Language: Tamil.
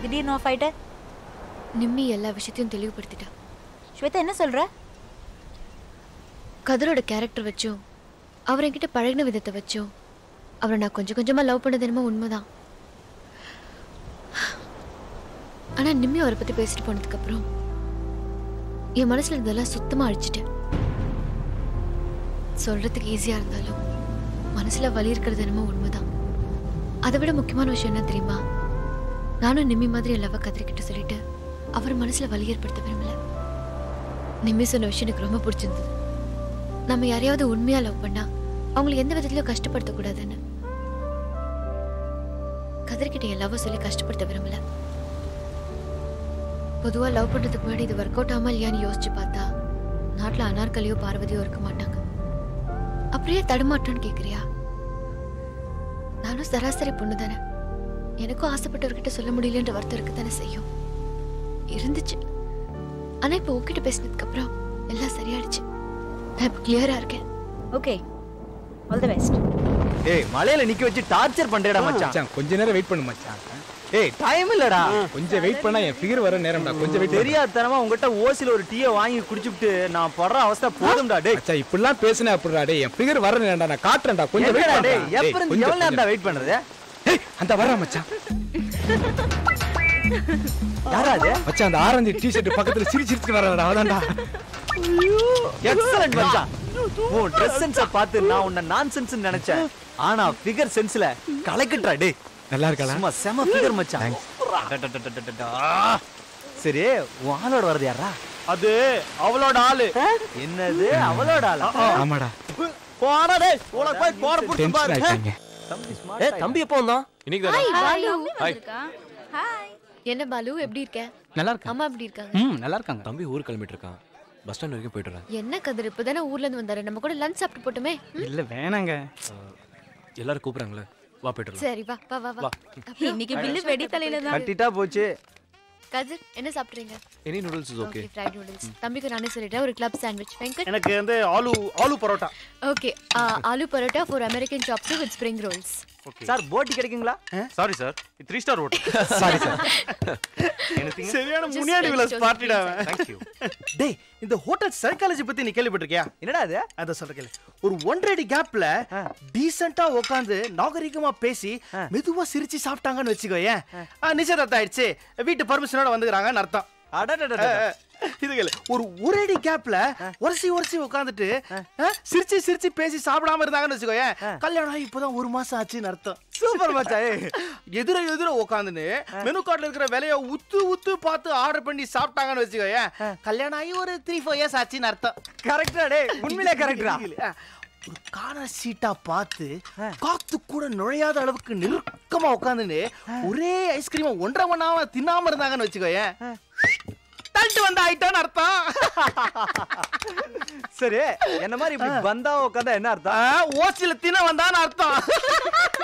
திடீர்னு ஆஃப் ஆயிட்ட நிம்மி எல்லா விஷயத்தையும் தெளிவுபடுத்திட்டா ஸ்வேதா என்ன சொல்ற கதிரோட கேரக்டர் வச்சும் அவர் என்கிட்ட பழகின விதத்தை வச்சும் அவரை நான் கொஞ்சம் கொஞ்சமா லவ் பண்ணது என்னமோ உண்மைதான் ஆனா நிம்மி அவரை பத்தி பேசிட்டு போனதுக்கு அப்புறம் என் மனசுல இதெல்லாம் சுத்தமா அழிச்சிட்டேன் சொல்றதுக்கு ஈஸியா இருந்தாலும் மனசுல வலி இருக்கிறது என்னமோ உண்மைதான் அதை விட முக்கியமான விஷயம் என்ன தெரியுமா நானும் நிம்மி மாதிரி என் லவ் கத்திரிக்கிட்ட சொல்லிட்டு அவர் மனசுல வலி ஏற்படுத்த விரும்பல நிம்மி சொன்ன விஷயம் எனக்கு ரொம்ப பிடிச்சிருந்தது நம்ம யாரையாவது உண்மையா லவ் பண்ணா அவங்களை எந்த விதத்திலயும் கஷ்டப்படுத்த கூடாதுன்னு கதிர்கிட்ட என் லவ் சொல்லி கஷ்டப்படுத்த விரும்பல பொதுவா லவ் பண்றதுக்கு முன்னாடி இது ஒர்க் அவுட் ஆமா இல்லையான்னு யோசிச்சு பார்த்தா நாட்டுல அனார்கலியோ பார்வதியோ இருக்க மாட்டாங்க அப்படியே தடுமாற்றம்னு கேக்குறியா நானும் சராசரி பொண்ணு தானே எனக்கும் ஆசைப்பட்டவர்கிட்ட சொல்ல முடியலன்ற வருத்தம் இருக்கு தானே செய்யும் இருந்துச்சு ஆனா இப்போ உங்ககிட்ட பேசினதுக்கு அப்புறம் எல்லாம் சரியாயிடுச்சு நான் இப்போ கிளியரா இருக்கேன் ஓகே ஆல் தி பெஸ்ட் ஏய் மலையில நிக்க வச்சு டார்ச்சர் பண்றேடா மச்சான் மச்சான் கொஞ்ச நேரம் வெயிட் பண்ணு மச்சான் ஏய் டைம் இல்லடா கொஞ்சம் வெயிட் பண்ணா என் ஃபிகர் வர நேரம்டா கொஞ்சம் வெயிட் தெரியாதனமா உங்ககிட்ட ஓசில ஒரு டீயை வாங்கி குடிச்சுட்டு நான் படுற அவஸ்தை போதும்டா டேய் மச்சான் இப்படிலாம் பேசினா அப்படிடா டேய் என் ஃபிகர் வர நேரம்டா நான் காட்டுறேன்டா கொஞ்சம் வெயிட் என்னடா பண்ணு டேய் எப்ப இருந்து எவ்வளவு நேரம்டா வெயிட் பண்றது ஏய் அந்த வர மச்சான் யாரா அது மச்சான் அந்த ஆரஞ்சு டி-ஷர்ட் பக்கத்துல சிரி சிரிச்சு வரடா அவதான்டா எக்ஸலன்ட் மச்சான் உன் ட்ரெஸ் சென்ஸ பார்த்து நான் உன்னை நான்சென்ஸ் நினைச்சேன் ஆனா ஃபிகர் சென்ஸ்ல கலக்கிட்டா டேய் நல்லா இருக்கா சும்மா செம ஃபிகர் மச்சான் அடடடடடடா. சரி உன் ஆளோட வரது யாரா அது அவளோட ஆளு என்னது அவளோட ஆளா ஆமாடா போடா டேய் உனக்கு போய் போற புடிச்சு டென்ஷன் பாரு ஆயிட்டாங்க தம்பி ஏ ஸ்மார்ட் தம்பி எப்போ வந்தான் இன்னைக்கு ஹாய் பாலு ஹாய் என்ன பாலு எப்படி இருக்க நல்லா இருக்கேன் அம்மா எப்படி இருக்காங்க ம் நல்லா இருக்காங்க தம்பி ஊர் கிளம்பிட்டு இருக்கான் பஸ் ஸ்டாண்ட் வரைக்கும் போயிட்டு வரேன் என்ன கதிர் இப்பதானே ஊர்ல இருந்து வந்தாரு நம்ம கூட லஞ்ச் சாப்பிட்டு போட்டுமே ம்? இல்ல வேணாங்க எல்லாரும் கூப்பிடுறாங்களே வா போயிட்டு வரலாம் சரி வா வா வா வா அப்புறம், இன்னைக்கு பில்லு வெடி தலையில தான் கட்டிட்டா போச்சு கதிர் என்ன சாப்பிடுறீங்க any noodles is okay okay fried noodles தம்பிக்கு நானே சொல்லிட்டேன் ஒரு கிளப் சாண்ட்விச் வெங்கட் எனக்கு வந்து aloo aloo paratha okay aloo paratha for American chops with spring rolls sir போட்டி கிடைக்குங்களா sorry sir three star hotel sorry sir anything சரியான Just Muniyandi French Vilas toast, பார்ட்டிடா please, தேங்க் யூ டேய் இந்த ஹோட்டல் சைக்காலஜி பத்தி நீ கேள்விப்பட்டிருக்கியா என்னடா அது அத சொல்ற கேளு ஒரு ஒன்றரை கேப்ல டீசெண்டா உட்காந்து நாகரிகமா பேசி மெதுவா சிரிச்சு சாப்பிட்டாங்கன்னு வச்சுக்கோ ஏன் நிச்சயதார்த்தம் ஆயிடுச்சு வீட்டு பர்மிஷனோட வந்துக்கிறாங்கன்னு அர்த்தம் அடடடடட. இது கேளு ஒரு ஒரேடி கேப்ல உரசி உரசி உட்காந்துட்டு சிரிச்சு சிரிச்சு பேசி சாப்பிடாம இருந்தாங்கன்னு வச்சுக்கோ ஏன் கல்யாணம் ஆகி இப்பதான் ஒரு மாசம் ஆச்சுன்னு அர்த்தம் சூப்பர் மச்சான் ஏய். எதிர எதிர உட்காந்துன்னு மெனு கார்டுல இருக்கிற விலைய உத்து உத்து பார்த்து ஆர்டர் பண்ணி சாப்பிட்டாங்கன்னு வச்சுக்கோ ஏன் கல்யாணம் ஆகி ஒரு த்ரீ ஃபோர் இயர்ஸ் ஆச்சுன்னு அர்த்தம் கரெக்டா டேய் உண்மையிலே கரெக்டா ஆ, ஒரு கார்னர் சீட்டா பார்த்து காத்து கூட நுழையாத அளவுக்கு நெருக்கமா உட்காந்துன்னு ஒரே ஐஸ்கிரீமை ஒன்றரை மணி நேரம் தின்னாம இருந்தாங்கன்னு வச்சுக்கோ ஏன் தள்ளிட்டு வந்த ஆயிட்டான்னு அர்த்தம் சரி என்ன மாதிரி இப்படி பந்தா உட்காந்தா என்ன அர்த்தம் ஆ, ஓசில தின வந்தான்னு அர்த்தம்